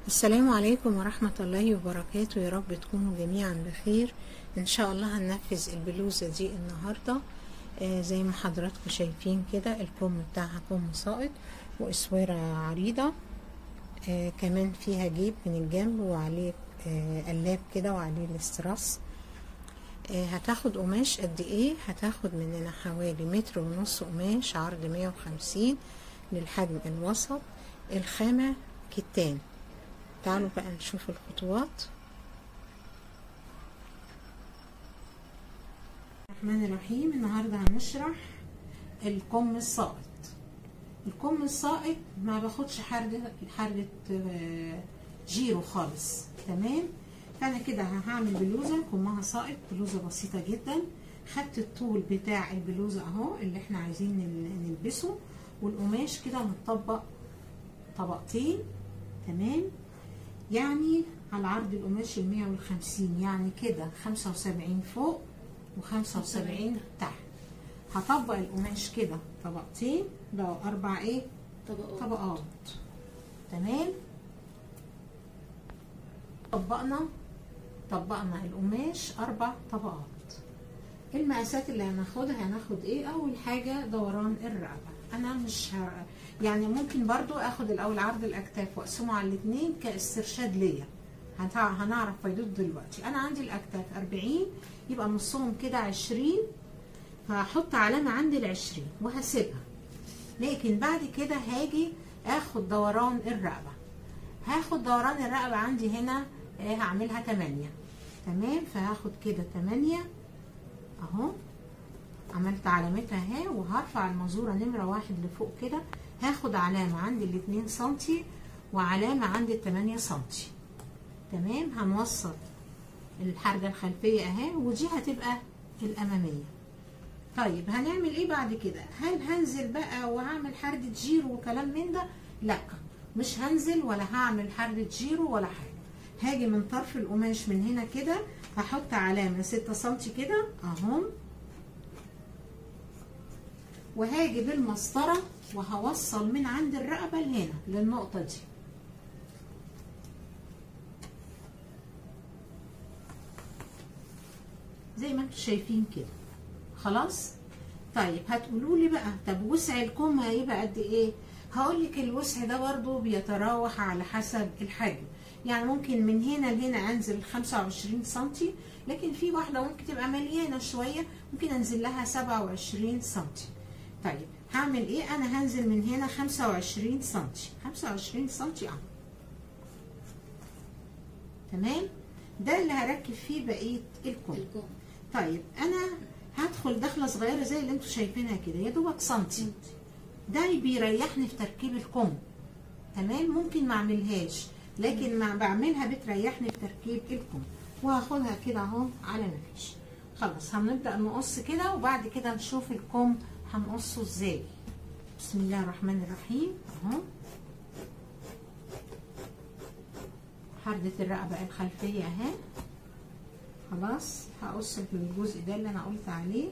السلام عليكم ورحمة الله وبركاته يا رب تكونوا جميعا بخير ان شاء الله هننفذ البلوزة دي النهاردة آه زي ما حضراتكم شايفين كده الكم بتاعها كم ساقط واسوارة عريضة آه كمان فيها جيب من الجنب وعليه آه قلاب كده وعليه الاستراس آه هتاخد قماش قد ايه هتاخد مننا حوالي متر ونص قماش عرض مية وخمسين للحجم الوسط الخامة كتان تعالوا بقى نشوف الخطوات الرحمن الرحيم النهاردة هنشرح الكم الساقط الكم الساقط ما باخدش حردة حردة جيرو خالص تمام فانا كده هعمل بلوزة كمها ساقط بلوزة بسيطة جدا خدت الطول بتاع البلوزة اهو اللي احنا عايزين نلبسه والقماش كده متطبق طبقتين تمام يعني على عرض القماش المية والخمسين يعني كده خمسة وسبعين فوق وخمسة وسبعين تحت هطبق القماش كده طبقتين ده أربع إيه؟ طبقات طبقات تمام طبقنا طبقنا القماش أربع طبقات المقاسات اللي هناخدها هناخد إيه؟ أول حاجة دوران الرقبة أنا مش ه... يعني ممكن برضو اخد الاول عرض الاكتاف واقسمه على الاثنين كاسترشاد ليا هنعرف فايدته دلوقتي انا عندي الاكتاف 40 يبقى نصهم كده 20 هحط علامه عند ال 20 وهسيبها لكن بعد كده هاجي اخد دوران الرقبه هاخد دوران الرقبه عندي هنا هعملها 8 تمام فهاخد كده 8 اهو عملت علامتها اهي وهرفع المزوره نمره واحد لفوق كده هاخد علامة عند الاتنين سنتي وعلامة عند التمانية سنتي تمام هنوصل الحرجة الخلفية اهي ودي هتبقى الأمامية طيب هنعمل ايه بعد كده هل هنزل بقى وهعمل حردة جيرو وكلام من ده لا مش هنزل ولا هعمل حردة جيرو ولا حاجة هاجي من طرف القماش من هنا كده هحط علامة ستة سنتي كده اهم وهاجي بالمسطرة وهوصل من عند الرقبة لهنا للنقطة دي زي ما انتم شايفين كده خلاص طيب هتقولوا لي بقى طب وسع الكم هيبقى قد ايه هقول لك الوسع ده برضو بيتراوح على حسب الحجم يعني ممكن من هنا لهنا انزل 25 سنتي لكن في واحده ممكن تبقى مليانه شويه ممكن انزل لها 27 سنتي طيب هعمل ايه انا هنزل من هنا 25 سنتي 25 سنتي اهو تمام ده اللي هركب فيه بقيه الكم الكم طيب انا هدخل دخله صغيره زي اللي انتوا شايفينها كده يا دوبك سنتي ده بيريحني في تركيب الكم تمام ممكن ما اعملهاش لكن ما بعملها بتريحني في تركيب الكم وهاخدها كده اهو على مفيش خلاص هنبدا نقص كده وبعد كده نشوف الكم هنقصه ازاي بسم الله الرحمن الرحيم اهو حردة الرقبة الخلفية اهي خلاص هقص الجزء ده اللي انا قلت عليه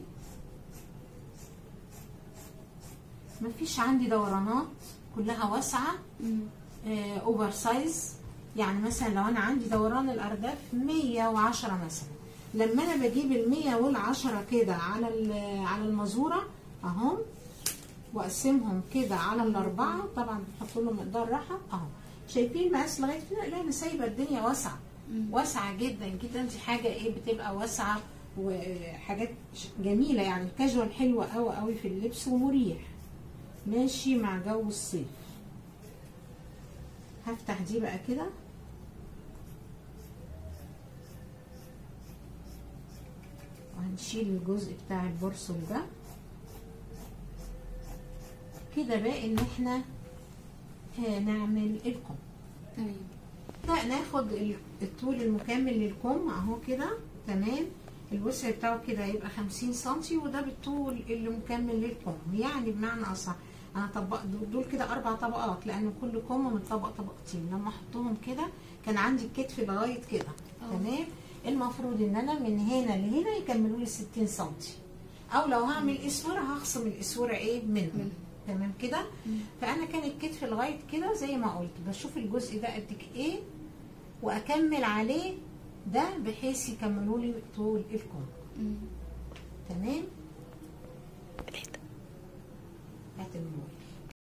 مفيش عندي دورانات كلها واسعة آه اوفر سايز يعني مثلا لو انا عندي دوران الارداف 110 مثلا لما انا بجيب ال 100 وال 10 كده على على المزوره اهم واقسمهم كده على الاربعه طبعا بحط لهم مقدار راحه اهو شايفين المقاس لغايه فين لا انا سايبه الدنيا واسعه واسعه جدا جدا دي حاجه ايه بتبقى واسعه وحاجات جميله يعني كاجوال حلوه قوي قوي في اللبس ومريح ماشي مع جو الصيف هفتح دي بقى كده وهنشيل الجزء بتاع البرسل ده كده بقى ان احنا نعمل الكم تمام لا ناخد الطول المكمل للكم اهو كده تمام الوسع بتاعه كده هيبقى خمسين سنتي وده بالطول اللي مكمل للكم يعني بمعنى اصح انا طبق دول كده اربع طبقات لان كل كم متطبق طبقتين لما احطهم كده كان عندي الكتف لغايه كده تمام المفروض ان انا من هنا لهنا يكملوا لي 60 سنتي او لو هعمل اسوره هخصم الاسوره ايه منهم تمام كده فانا كان الكتف لغايه كده زي ما قلت بشوف الجزء ده قد ايه واكمل عليه ده بحيث يكملوا لي طول الكم مم. تمام هات الموبايل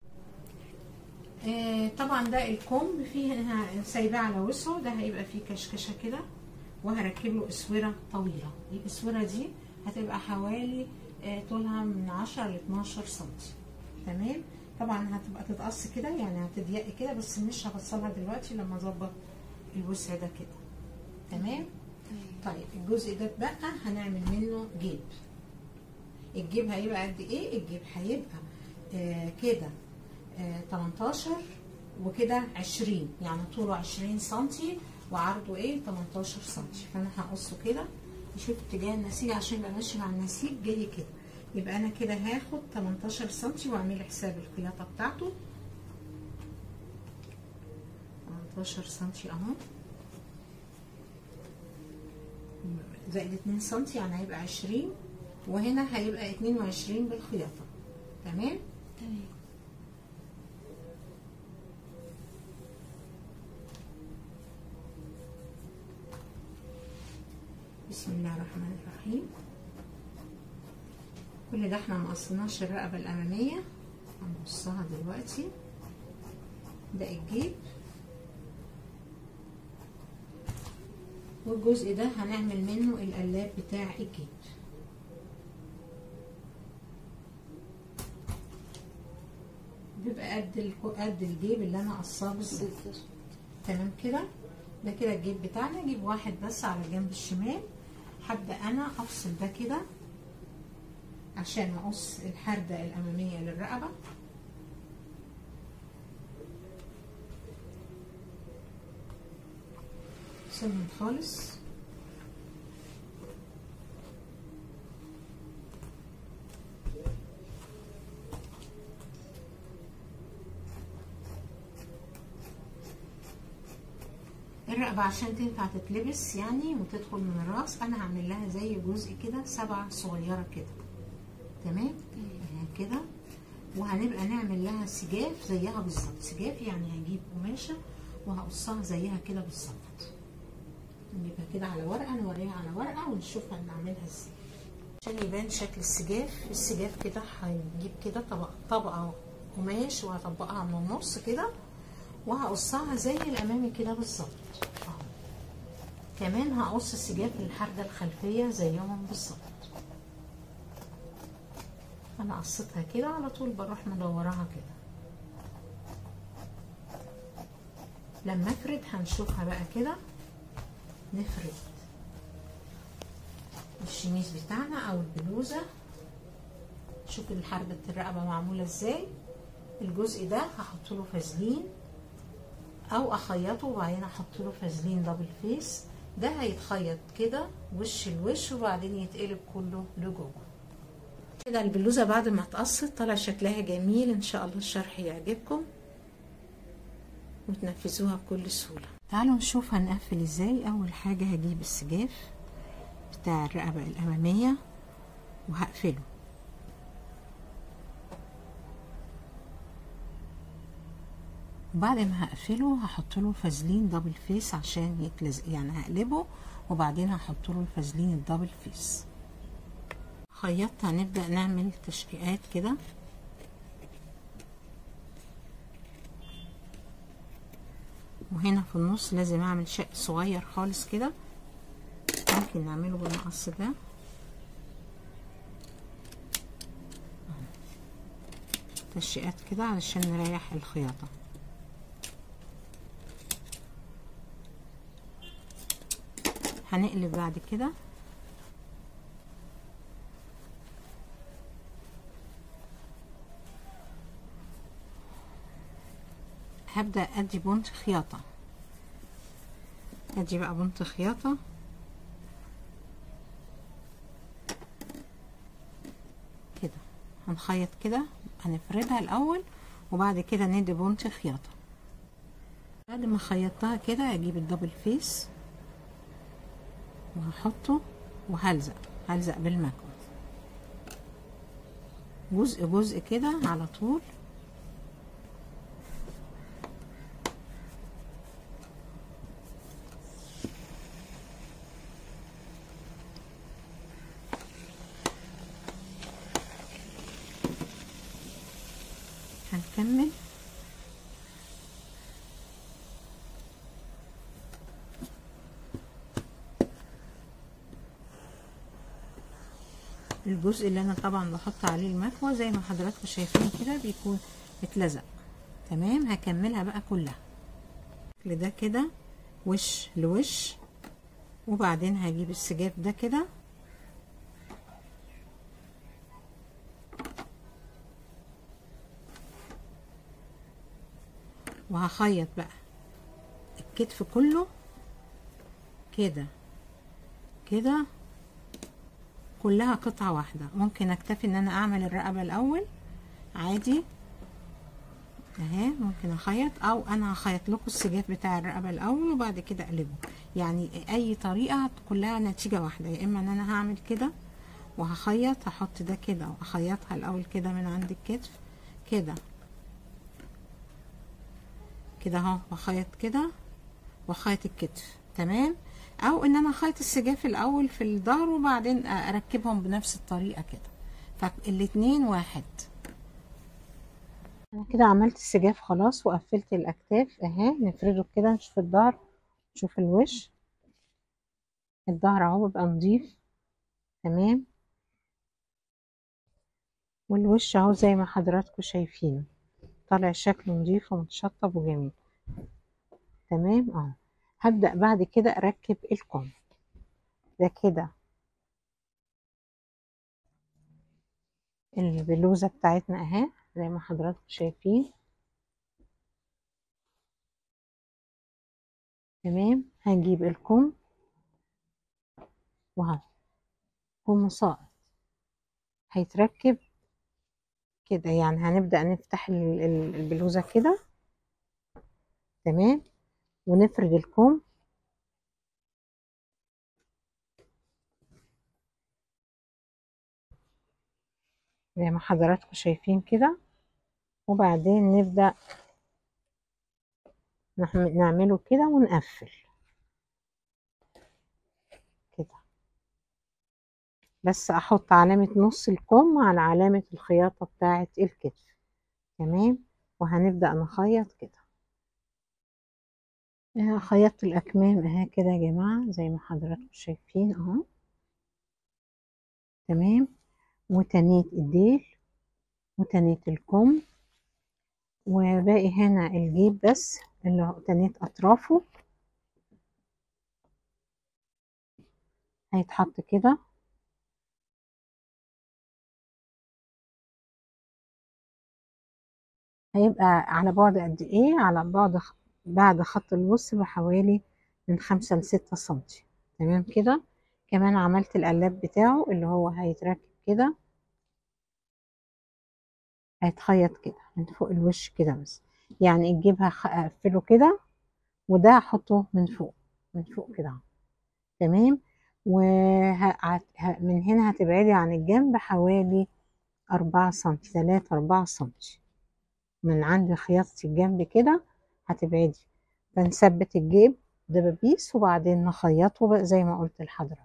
آه طبعا ده الكم فيه هنا سايباه على وسعه ده هيبقى فيه كشكشه كده وهركب له اسوره طويله الاسوره دي هتبقى حوالي آه طولها من 10 ل 12 سم تمام طبعا هتبقى تتقص كده يعني هتضيق كده بس مش هفصلها دلوقتي لما اظبط الوسع ده كده تمام تمام طيب الجزء ده اتبقى هنعمل منه جيب الجيب هيبقى قد ايه الجيب هيبقى آه كده آه 18 وكده 20 يعني طوله 20 سنتي وعرضه ايه 18 سنتي فانا هقصه كده نشوف اتجاه النسيج عشان يبقى ماشي مع النسيج جاي كده يبقى انا كده هاخد 18 سنتي واعمل حساب الخياطه بتاعته 18 سنتي اهو زائد 2 سنتي يعني هيبقى 20 وهنا هيبقى 22 بالخياطة تمام تمام بسم الله الرحمن الرحيم كل ده احنا ما قصناش الرقبة الأمامية هنقصها دلوقتي ده الجيب والجزء ده هنعمل منه القلاب بتاع الجيب بيبقى قد الكو- قد الجيب اللي انا قصاه بالظبط بالظبط تمام كده ده كده الجيب بتاعنا جيب واحد بس على الجنب الشمال هبدا انا افصل ده كده عشان اقص الحردة الامامية للرقبة افصلهم خالص الرقبة عشان تنفع تتلبس يعني وتدخل من الراس انا هعمل لها زي جزء كده سبعة صغيرة كده تمام تمام اهي كده وهنبقى نعمل لها سجاف زيها بالظبط سجاف يعني هجيب قماشة وهقصها زيها كده بالظبط نجيبها كده على ورقة نوريها على ورقة ونشوف هنعملها ازاي عشان يبان شكل السجاف السجاف كده هنجيب كده طبقة طبقة قماش وهطبقها من النص كده وهقصها زي الامامي كده بالظبط اهو كمان هقص السجاف للحردة الخلفية زيهم بالظبط انا قصيتها كده على طول بروح مدوراها كده لما افرد هنشوفها بقى كده نفرد الشميز بتاعنا او البلوزة شوف الحردة الرقبة معمولة ازاي الجزء ده هحط له فازلين او اخيطه وبعدين احط له فازلين دبل فيس ده هيتخيط كده وش لوش وبعدين يتقلب كله لجوه كده البلوزه بعد ما اتقصت طلع شكلها جميل ان شاء الله الشرح يعجبكم وتنفذوها بكل سهوله تعالوا نشوف هنقفل ازاي اول حاجه هجيب السجاف بتاع الرقبه الاماميه وهقفله وبعد ما هقفله هحط له فازلين دبل فيس عشان يتلزق يعني هقلبه وبعدين هحط له الفازلين الدبل فيس خيطت هنبدأ نعمل تشقيقات كده وهنا في النص لازم اعمل شق صغير خالص كده ممكن نعمله بالمقص ده تشقيقات كده علشان نريح الخياطة هنقلب بعد كده هبدأ ادي بنت خياطة ادي بقى بنت خياطة كده هنخيط كده هنفردها الاول وبعد كده ندي بنت خياطة بعد ما خيطتها كده اجيب الدبل فيس وهحطه وهلزق هلزق بالمكوى جزء جزء كده على طول هنكمل الجزء اللي انا طبعا بحط عليه المكوى زي ما حضراتكم شايفين كده بيكون اتلزق تمام هكملها بقى كلها ده كده وش لوش وبعدين هجيب السجاف ده كده وهخيط بقى الكتف كله كده كده كلها قطعة واحدة ممكن اكتفي ان انا اعمل الرقبة الاول عادي اهي ممكن اخيط او انا هخيط لكم السجاف بتاع الرقبة الاول وبعد كده اقلبه يعني اي طريقة كلها نتيجة واحدة يا اما ان انا هعمل كده وهخيط هحط ده كده واخيطها الاول كده من عند الكتف كده كده اهو واخيط كده واخيط الكتف تمام او ان انا اخيط السجاف الاول في الظهر وبعدين اركبهم بنفس الطريقه كده فالاتنين واحد انا كده عملت السجاف خلاص وقفلت الاكتاف اهي نفرده كده نشوف الظهر نشوف الوش الظهر اهو بيبقى نضيف تمام والوش اهو زي ما حضراتكم شايفين طالع شكله نضيف ومتشطب وجميل تمام اهو هبدأ بعد كده اركب الكم ده كده البلوزة بتاعتنا اهي زي ما حضراتكم شايفين تمام هنجيب الكم وهو كم ساقط هيتركب كده يعني هنبدأ نفتح البلوزة كده تمام ونفرد الكم زي ما حضراتكم شايفين كده وبعدين نبدأ نعمله كده ونقفل كده بس احط علامة نص الكم على علامة الخياطة بتاعة الكتف تمام وهنبدأ نخيط كده خيطت الأكمام اهي كده يا جماعة زي ما حضراتكم شايفين اهو تمام وتنيت الديل وتنيت الكم وباقي هنا الجيب بس اللي هو تنيت أطرافه هيتحط كده هيبقى على بعد قد ايه على بعد بعد خط الوص بحوالي من خمسة لستة سنتي تمام كده كمان عملت القلاب بتاعه اللي هو هيتركب كده هيتخيط كده من فوق الوش كده بس يعني الجيب هقفله كده وده هحطه من فوق من فوق كده تمام ومن هنا هتبعدي عن الجنب حوالي أربعة سنتي تلاتة أربعة سنتي من عند خياطة الجنب كده هتبعدي فنثبت الجيب دبابيس وبعدين نخيطه بقى زي ما قلت لحضرتك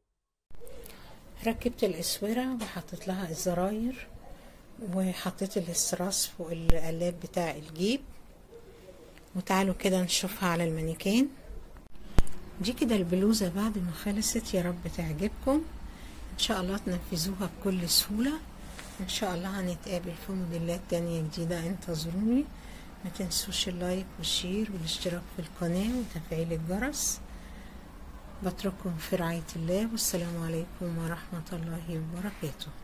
ركبت الاسوره وحطيت لها الزراير وحطيت الاستراس فوق القلاب بتاع الجيب وتعالوا كده نشوفها على المانيكان دي كده البلوزة بعد ما خلصت يا رب تعجبكم ان شاء الله تنفذوها بكل سهولة ان شاء الله هنتقابل في موديلات تانية جديدة انتظروني ما تنسوش اللايك والشير والاشتراك في القناة وتفعيل الجرس بترككم في رعاية الله والسلام عليكم ورحمة الله وبركاته